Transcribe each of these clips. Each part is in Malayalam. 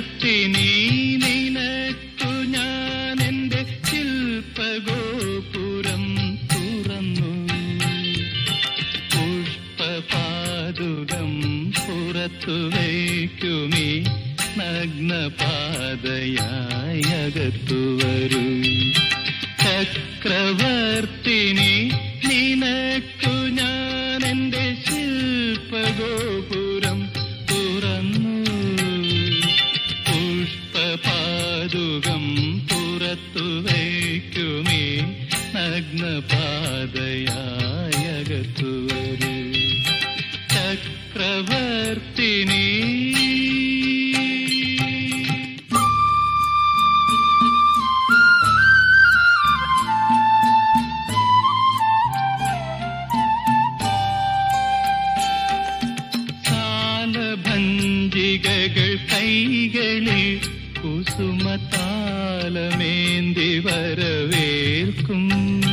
ചക്രവർത്തിനി നിനക്കു ഞാൻ എന്റെ ശില്പഗോപുരം തുറന്നു പുഷ്പപാതുകം പുറത്തു വയ്ക്കുമീ നഗ്നപാതയായി അകത്തു വരൂ ചക്രവർത്തിനി നിനക്കു ഞാൻ എന്റെ ശില്പഗോപുരം തുറന്നു പുഷ്പപാതുകം പുറത്തു വയ്ക്കുമേ നഗ്നപാതയായി അകത്തു വരൂ ചക്രവർത്തിനി സാലഭഞ്ജികകൾ കൈകളിൽ കുസുമതാലമേന്തി വരവേൽക്കും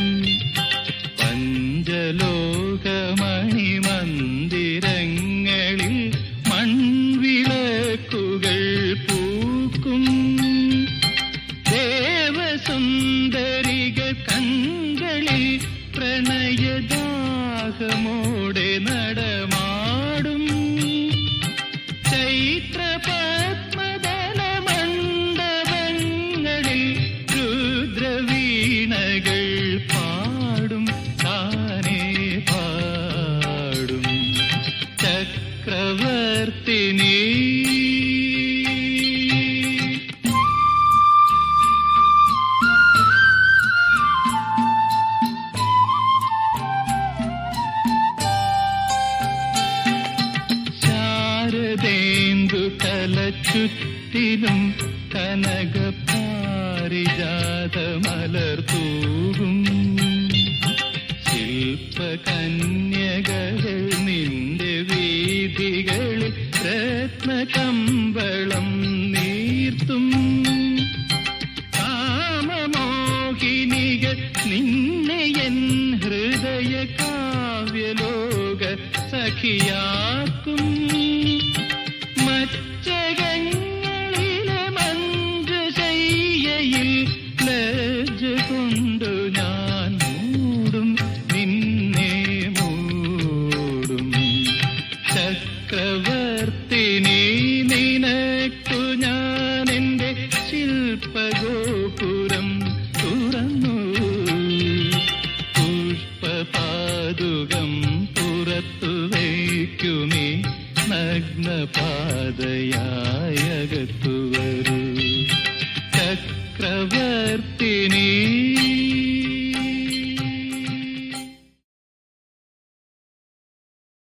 പഞ്ചലോകമണി മന്ദിരങ്ങളിൽ മൺവിളക്കുകൾ പൂക്കും ദേവസുന്ദരികൾ കൺകളിൽ പ്രണയദാഹമോടെ നടമാടും ചൈത്രപത്മദല മണ്ഡപങ്ങളിൽ രുദ്രവീണകൾ പാടും താനേ പാടും ചക്രവർത്തിനി ശാരദേന്ദു തലച്ചുറ്റിലും കനക പാരിജാത മലർത്തൂകും ശില്പകന്യകൾ നിന്റെ വീതികളിൽ രത്നകമ്പളം നീർത്തും കാമമോഹിനികൾ നിന്നെ എൻ ഹൃദയ കാവ്യലോക സഖിയാക്കും മച്ചകങ്ങളിലെ മന്ത്രശയ്യയിൽ ലജ്ജ കൊണ്ടു ഞാൻ മൂടും നിന്നെ മൂടും ചക്രവർത്തിനി നിനക്കു ഞാൻ എന്റെ ശില്പഗോപുരം തുറന്നു പുഷ്പപാതുകം പുറത്തു വയ്ക്കുമേ നഗ്നപാതയായകത്തു വരൂ ചക്രവർത്തി